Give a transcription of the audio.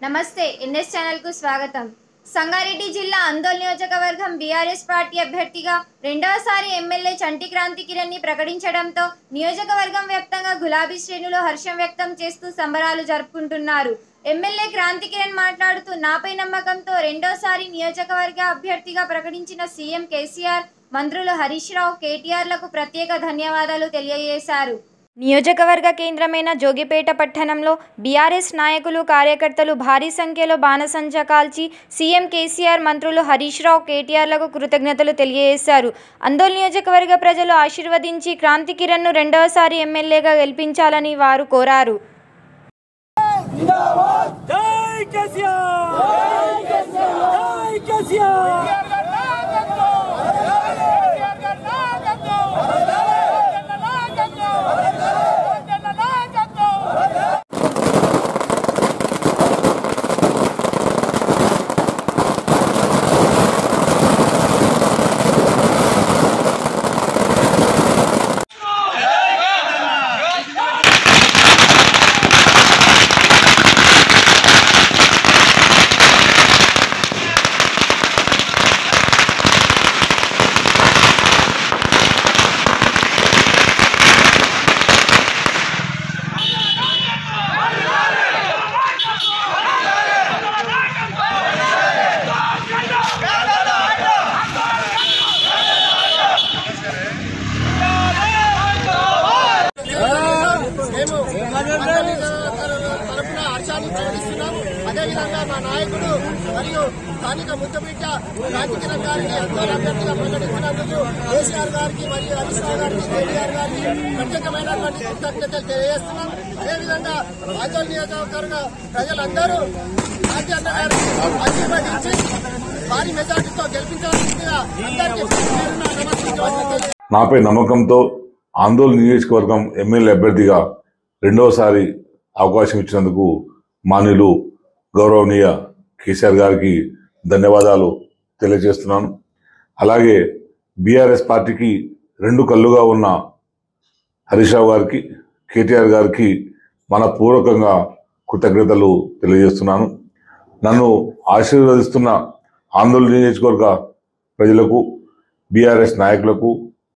నమస్తే ఎన్ఎస్ ఛానల్కు స్వాగతం సంగారెడ్డి జిల్లా అందోల్ నియోజకవర్గం బీఆర్ఎస్ పార్టీ అభ్యర్థిగా రెండవసారి ఎమ్మెల్యే చంటి క్రాంతి కిరణ్ ని ప్రకటించడంతో నియోజకవర్గం వ్యాప్తంగా గులాబీ శ్రేణులు హర్షం వ్యక్తం చేస్తూ సంబరాలు జరుపుకుంటున్నారు ఎమ్మెల్యే క్రాంతి కిరణ్ మాట్లాడుతూ నాపై నమ్మకంతో రెండోసారి నియోజకవర్గ అభ్యర్థిగా ప్రకటించిన సీఎం కేసీఆర్ మంత్రులు హరీష్ రావు కేటీఆర్లకు ప్రత్యేక ధన్యవాదాలు తెలియజేశారు నియోజకవర్గ కేంద్రమైన జోగిపేట పట్టణంలో బీఆర్ఎస్ నాయకులు కార్యకర్తలు భారీ సంఖ్యలో బాణసంచ కాల్చి సీఎం కేసీఆర్ మంత్రులు హరీష్ రావు కేటీఆర్లకు కృతజ్ఞతలు తెలియజేశారు అందోల్ నియోజకవర్గ ప్రజలు ఆశీర్వదించి క్రాంతి కిరణ్ను రెండవసారి ఎమ్మెల్యేగా గెలిపించాలని వారు కోరారు జై కేసీఆర్ జై కేసీఆర్ మేము తరఫున హర్షాన్ని ప్రకటిస్తున్నాము అదేవిధంగా మా నాయకుడు మరియు స్థానిక ముద్దబిడ్డ రాజకీయ గారిని అందరూ అభ్యర్థిగా ప్రకటించినందుకు కేసీఆర్ గారికి మరియు హరీష్ రావు గారికి కేటీఆర్ గారికి ప్రత్యేకమైనటువంటి కృతజ్ఞతలు తెలియజేస్తున్నాం అదేవిధంగా ఆందోళన నియోజకవర్గ ప్రజలందరూ రాజ్యాంగ గారిని ఆశీర్వదించి భారీ మెజార్టీతో గెలిపించాల్సిందిగా అందరికీ పేరున నమస్కారం నాపై నమ్మకంతో ఆందోళన నియోజకవర్గం ఎమ్మెల్యే అభ్యర్థిగా రెండవసారి అవకాశం ఇచ్చినందుకు మాన్యులు గౌరవనీయ కేసీఆర్ గారికి ధన్యవాదాలు తెలియజేస్తున్నాను అలాగే బీఆర్ఎస్ పార్టీకి రెండు కళ్ళుగా ఉన్న హరీష్ రావు గారికి కేటీఆర్ గారికి మనపూర్వకంగా కృతజ్ఞతలు తెలియజేస్తున్నాను నన్ను ఆశీర్వదిస్తున్న ఆందోళన నియోజకవర్గ ప్రజలకు బీఆర్ఎస్ నాయకులకు